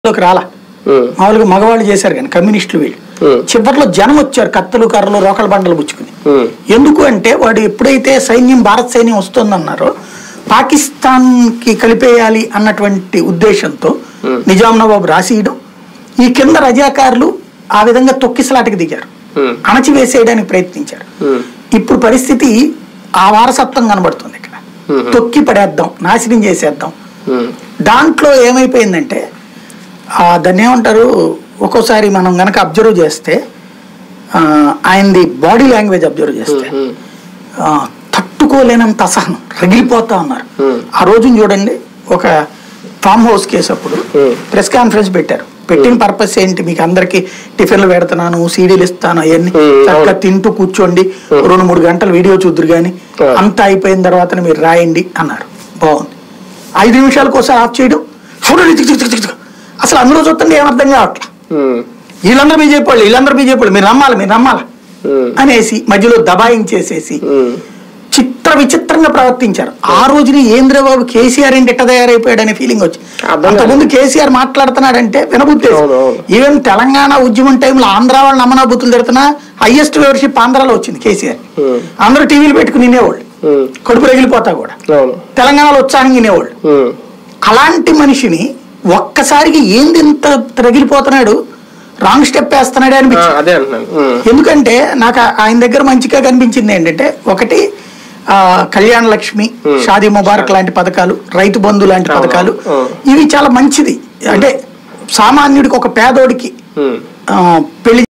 లోకి రాలా ఉమ్, మామూలుగా మగవాళ్ళు చేశారు కానీ కమ్యూనిస్టులు వీళ్ళు ఉమ్, చివరిలో జనం వచ్చారు కత్తులు కర్రలు రోకల బండలు పుచ్చుకుని ఉమ్, ఎందుకు అంటే వాడు ఎప్పుడైతే సైన్యం భారత సైన్యం వస్తుందన్నారో పాకిస్తాన్ కి కలిపేయాలి అన్నటువంటి ఉద్దేశంతో నిజాం నవాబు రాసియడం ఈ కింద రజాకారులు ఆ విధంగా తొక్కిసలాటకి దిగారు ఉమ్, అణచివేసేయడానికి ప్రయత్నించారు ఉమ్, ఇప్పుడు పరిస్థితి ఆ వారసత్వం కనబడుతుంది ఇక్కడ మ్మ్. తొక్కి పడేద్దాం నాశనం చేసేద్దాం ఉమ్, దాంట్లో ఏమైపోయిందంటే ఆ, దాన్ని ఏమంటారు ఒక్కోసారి మనం గనక అబ్జర్వ్ చేస్తే ఆ, ఆయనది బాడీ లాంగ్వేజ్ అబ్జర్వ్ చేస్తే ఉమ్, ఆ, తట్టుకోలేనంత అసహనం రగిలిపోతా ఉన్నారు Hmm. ఆ రోజున చూడండి ఒక ఫామ్ హౌస్ కేసు అప్పుడు Hmm. ప్రెస్ కాన్ఫరెన్స్ పెట్టారు పెట్టిన పర్పస్ ఏంటి మీకు అందరికి టిఫిన్లు పెడుతున్నాను సీడీలు ఇస్తాను అవన్నీ Hmm, చక్కగా అవును. తింటూ కూర్చోండి రెండు మూడు గంటలు వీడియో చూద్దరు కానీ Hmm. అంతా అయిపోయిన తర్వాత మీరు రాయండి అన్నారు బాగుంది ఐదు నిమిషాలకు ఒకసారి ఆఫ్ చేయడం చూడండి tick tick tick tick tick. అసలు అందులో చూస్తుంటే ఏమర్థం కావట్లా ఉమ్, వీళ్ళందరూ బీజేపీ వాళ్ళు వీళ్ళందరూ బీజేపీ వాళ్ళు మీరు నమ్మాలి మీరు నమ్మాలి ఉమ్, అనేసి మధ్యలో దబాయించేసేసి ఉమ్, చిత్ర విచిత్రంగా ప్రవర్తించారు ఆ రోజున ఏంద్రబాబు కేసీఆర్ ఏంటి ఎట్ట తయారైపోయాడు అనే ఫీలింగ్ వచ్చి అర్థం అంతకుముందు కేసీఆర్ మాట్లాడుతున్నాడంటే వినబుద్ధి అవును, అవును. ఈవెన్ తెలంగాణ ఉద్యమం టైంలో ఆంధ్ర వాళ్ళని నమ్మనాబుద్ధులు తిడుతున్నా హైయెస్ట్ వ్యూవర్షిప్ ఆంధ్రాలో వచ్చింది కేసీఆర్ Hmm. అందరూ టీవీలు పెట్టుకుని వినేవాళ్ళు ఉమ్, కడుపు రగిలిపోతా కూడా అవును తెలంగాణలో ఉత్సాహంగా వినేవాళ్ళు ఉమ్, అలాంటి మనిషిని ఒక్కసారికి ఏంది ఇంత రగిలిపోతున్నాడు రాంగ్ స్టెప్ వేస్తున్నాడే ఆ, అనిపించింది అదే అంటున్నాను ఉమ్, ఎందుకంటే నాకు ఆ- ఆయన దగ్గర మంచిగా కనిపించింది ఏంటంటే ఒకటి ఆ, కళ్యాణ లక్ష్మి షాదీ ముబారక్ లాంటి పథకాలు రైతు బంధు లాంటి అవును, పథకాలు అవును. ఇవి చాలా మంచిది అంటే సామాన్యుడికి ఒక పేదోడికి ఉమ్. ఆ, పెళ్లి